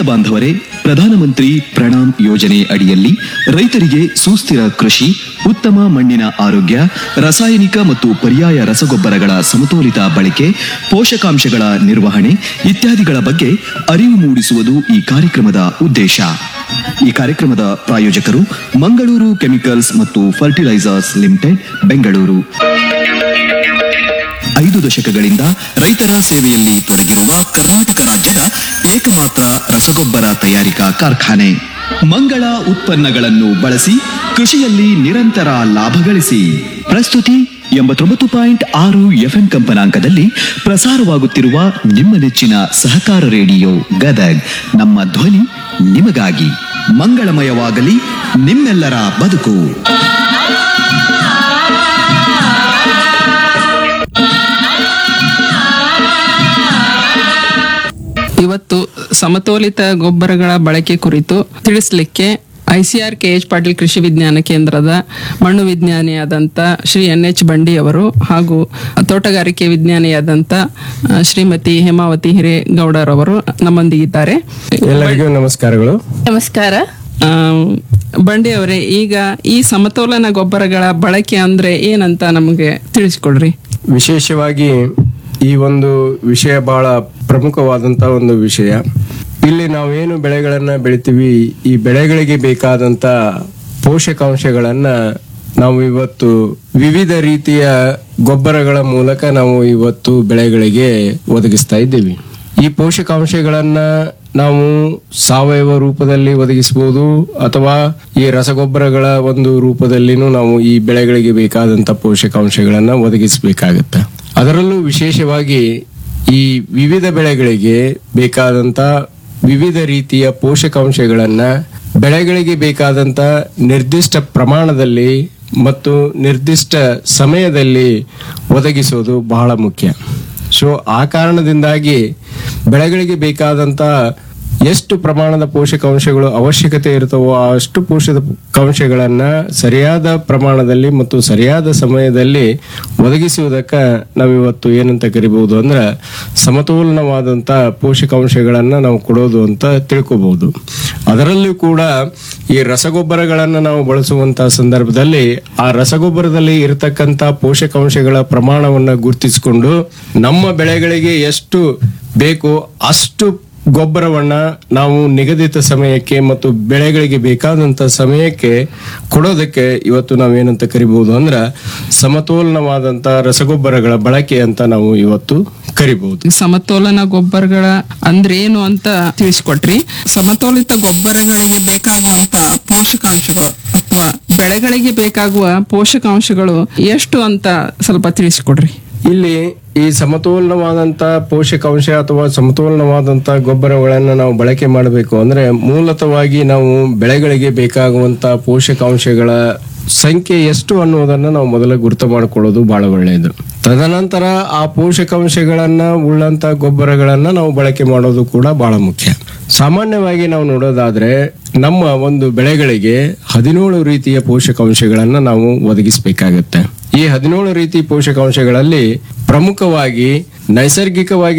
ಬಾಂಧವರೇ ಪ್ರಧಾನಮಂತ್ರಿ ಪ್ರಣಾಮ್ ಯೋಜನೆ ಅಡಿಯಲ್ಲಿ ರೈತರಿಗೆ ಸುಸ್ಥಿರ ಕೃಷಿ ಉತ್ತಮ ಮಣ್ಣಿನ ಆರೋಗ್ಯ ರಾಸಾಯನಿಕ ಮತ್ತು ಪರ್ಯಾಯ ರಸಗೊಬ್ಬರಗಳ ಸಮತೋಲಿತ ಬಳಕೆ ಪೋಷಕಾಂಶಗಳ ನಿರ್ವಹಣೆ ಇತ್ಯಾದಿಗಳ ಬಗ್ಗೆ ಅರಿವು ಮೂಡಿಸುವುದು ಈ ಕಾರ್ಯಕ್ರಮದ ಉದ್ದೇಶ ಈ ಕಾರ್ಯಕ್ರಮದ ಪ್ರಾಯೋಜಕರು ಮಂಗಳೂರು ಕೆಮಿಕಲ್ಸ್ ಮತ್ತು ಫರ್ಟಿಲೈಸರ್ಸ್ ಲಿಮಿಟೆಡ್ ಬೆಂಗಳೂರು ಐದು ದಶಕಗಳಿಂದ ರೈತರ ಸೇವೆಯಲ್ಲಿ ತೊಡಗಿರುವ ಕರ್ನಾಟಕ ರಾಜ್ಯದ ಏಕಮಾತ್ರ ರಸಗೊಬ್ಬರ ತಯಾರಿಕಾ ಕಾರ್ಖಾನೆ ಮಂಗಳ ಉತ್ಪನ್ನಗಳನ್ನು ಬಳಸಿ ಕೃಷಿಯಲ್ಲಿ ನಿರಂತರ ಲಾಭ ಗಳಿಸಿ ಪ್ರಸ್ತುತಿ ಎಂಬತ್ತೊಂಬತ್ತು ಪಾಯಿಂಟ್ ಆರು ಎಫ್ಎಂ ಕಂಪನಾಂಕದಲ್ಲಿ ಪ್ರಸಾರವಾಗುತ್ತಿರುವ ನಿಮ್ಮ ನೆಚ್ಚಿನ ಸಹಕಾರ ರೇಡಿಯೋ ಗದಗ್ ನಮ್ಮ ಧ್ವನಿ ನಿಮಗಾಗಿ ಮಂಗಳಮಯವಾಗಲಿ ನಿಮ್ಮೆಲ್ಲರ ಬದುಕು ಇವತ್ತು ಸಮತೋಲಿತ ಗೊಬ್ಬರಗಳ ಬಳಕೆ ಕುರಿತು ತಿಳಿಸ್ಲಿಕ್ಕೆ ಐಸಿಆರ್ ಕೆ ಎಚ್ ಪಾಟೀಲ್ ಕೃಷಿ ವಿಜ್ಞಾನ ಕೇಂದ್ರದ ಮಣ್ಣು ವಿಜ್ಞಾನಿಯಾದಂಥ ಶ್ರೀ ಎನ್ ಎಚ್ ಬಂಡಿ ಅವರು ಹಾಗೂ ತೋಟಗಾರಿಕೆ ವಿಜ್ಞಾನಿಯಾದಂಥ ಆ, ಶ್ರೀಮತಿ ಹೇಮಾವತಿ ಹಿರೇಗೌಡರವರು ನಮ್ಮೊಂದಿಗಿದ್ದಾರೆ ಎಲ್ಲರಿಗೂ ನಮಸ್ಕಾರಗಳು ನಮಸ್ಕಾರ ಆ, ಬಂಡಿ ಅವರೇ ಈಗ ಈ ಸಮತೋಲನ ಗೊಬ್ಬರಗಳ ಬಳಕೆ ಅಂದ್ರೆ ಏನಂತ ನಮಗೆ ತಿಳಿಸ್ಕೊಡ್ರಿ ವಿಶೇಷವಾಗಿ ಈ ಒಂದು ವಿಷಯ ಬಹಳ ಪ್ರಮುಖವಾದಂತ ಒಂದು ವಿಷಯ ಇಲ್ಲಿ ನಾವೇನು ಬೆಳೆಗಳನ್ನ ಬೆಳಿತೀವಿ ಈ ಬೆಳೆಗಳಿಗೆ ಬೇಕಾದಂತ ಪೋಷಕಾಂಶಗಳನ್ನ ನಾವು ಇವತ್ತು ವಿವಿಧ ರೀತಿಯ ಗೊಬ್ಬರಗಳ ಮೂಲಕ ನಾವು ಇವತ್ತು ಬೆಳೆಗಳಿಗೆ ಒದಗಿಸ್ತಾ ಇದ್ದೀವಿ ಈ ಪೋಷಕಾಂಶಗಳನ್ನ ನಾವು ಸಾವಯವ ರೂಪದಲ್ಲಿ ಒದಗಿಸಬಹುದು ಅಥವಾ ಈ ರಸಗೊಬ್ಬರಗಳ ಒಂದು ರೂಪದಲ್ಲಿನೂ ನಾವು ಈ ಬೆಳೆಗಳಿಗೆ ಬೇಕಾದಂತ ಪೋಷಕಾಂಶಗಳನ್ನ ಒದಗಿಸಬೇಕಾಗತ್ತೆ ಅದರಲ್ಲೂ ವಿಶೇಷವಾಗಿ ಈ ವಿವಿಧ ಬೆಳೆಗಳಿಗೆ ಬೇಕಾದಂತ ವಿವಿಧ ರೀತಿಯ ಪೋಷಕಾಂಶಗಳನ್ನ ಬೆಳೆಗಳಿಗೆ ಬೇಕಾದಂತ ನಿರ್ದಿಷ್ಟ ಪ್ರಮಾಣದಲ್ಲಿ ಮತ್ತು ನಿರ್ದಿಷ್ಟ ಸಮಯದಲ್ಲಿ ಒದಗಿಸೋದು ಬಹಳ ಮುಖ್ಯ ಸೊ ಆ ಕಾರಣದಿಂದಾಗಿ ಬೆಳೆಗಳಿಗೆ ಬೇಕಾದಂತ ಎಷ್ಟು ಪ್ರಮಾಣದ ಪೋಷಕಾಂಶಗಳು ಅವಶ್ಯಕತೆ ಇರ್ತವೋ ಅಷ್ಟು ಪೋಷಕಾಂಶಗಳನ್ನ ಸರಿಯಾದ ಪ್ರಮಾಣದಲ್ಲಿ ಮತ್ತು ಸರಿಯಾದ ಸಮಯದಲ್ಲಿ ಒದಗಿಸುವುದಕ್ಕ ನಾವಿವತ್ತು ಏನಂತ ಕರಿಬಹುದು ಅಂದ್ರ ಸಮತೋಲನವಾದಂತ ಪೋಷಕಾಂಶಗಳನ್ನ ನಾವು ಕೊಡೋದು ಅಂತ ತಿಳ್ಕೋಬಹುದು ಅದರಲ್ಲೂ ಕೂಡ ಈ ರಸಗೊಬ್ಬರಗಳನ್ನ ನಾವು ಬಳಸುವಂತ ಸಂದರ್ಭದಲ್ಲಿ ಆ ರಸಗೊಬ್ಬರದಲ್ಲಿ ಇರತಕ್ಕಂತ ಪೋಷಕಾಂಶಗಳ ಪ್ರಮಾಣವನ್ನ ಗುರುತಿಸಿಕೊಂಡು ನಮ್ಮ ಬೆಳೆಗಳಿಗೆ ಎಷ್ಟು ಬೇಕು ಅಷ್ಟು ಗೊಬ್ಬರವನ್ನ ನಾವು ನಿಗದಿತ ಸಮಯಕ್ಕೆ ಮತ್ತು ಬೆಳೆಗಳಿಗೆ ಬೇಕಾದಂತ ಸಮಯಕ್ಕೆ ಕೊಡೋದಕ್ಕೆ ಇವತ್ತು ನಾವೇನಂತ ಕರಿಬಹುದು ಅಂದ್ರ ಸಮತೋಲನವಾದಂತ ರಸಗೊಬ್ಬರಗಳ ಬಳಕೆ ಅಂತ ನಾವು ಇವತ್ತು ಕರಿಬಹುದು ಸಮತೋಲನ ಗೊಬ್ಬರಗಳ ಅಂದ್ರೆ ಏನು ಅಂತ ತಿಳಿಸ್ಕೊಟ್ರಿ ಸಮತೋಲಿತ ಗೊಬ್ಬರಗಳಿಗೆ ಬೇಕಾಗುವಂತ ಪೋಷಕಾಂಶಗಳು ಅಥವಾ ಬೆಳೆಗಳಿಗೆ ಬೇಕಾಗುವ ಪೋಷಕಾಂಶಗಳು ಎಷ್ಟು ಅಂತ ಸ್ವಲ್ಪ ತಿಳಿಸ್ಕೊಡ್ರಿ ಇಲ್ಲಿ ಈ ಸಮತೋಲನವಾದಂತ ಪೋಷಕಾಂಶ ಅಥವಾ ಸಮತೋಲನವಾದಂತ ಗೊಬ್ಬರಗಳನ್ನ ನಾವು ಬಳಕೆ ಮಾಡಬೇಕು ಅಂದ್ರೆ ಮೂಲತವಾಗಿ ನಾವು ಬೆಳೆಗಳಿಗೆ ಬೇಕಾಗುವಂತ ಪೋಷಕಾಂಶಗಳ ಸಂಖ್ಯೆ ಎಷ್ಟು ಅನ್ನೋದನ್ನ ನಾವು ಮೊದಲು ಗುರುತು ಮಾಡಿಕೊಳ್ಳೋದು ಬಹಳ ಒಳ್ಳೆಯದು ತದನಂತರ ಆ ಪೋಷಕಾಂಶಗಳನ್ನ ಉಳ್ಳಂತ ಗೊಬ್ಬರಗಳನ್ನ ನಾವು ಬಳಕೆ ಮಾಡೋದು ಕೂಡ ಬಹಳ ಮುಖ್ಯ ಸಾಮಾನ್ಯವಾಗಿ ನಾವು ನೋಡೋದಾದ್ರೆ ನಮ್ಮ ಒಂದು ಬೆಳೆಗಳಿಗೆ ಹದಿನೇಳು ರೀತಿಯ ಪೋಷಕಾಂಶಗಳನ್ನ ನಾವು ಒದಗಿಸಬೇಕಾಗತ್ತೆ ಈ ಹದಿನೇಳು ರೀತಿ ಪೋಷಕಾಂಶಗಳಲ್ಲಿ ಪ್ರಮುಖವಾಗಿ ನೈಸರ್ಗಿಕವಾಗಿ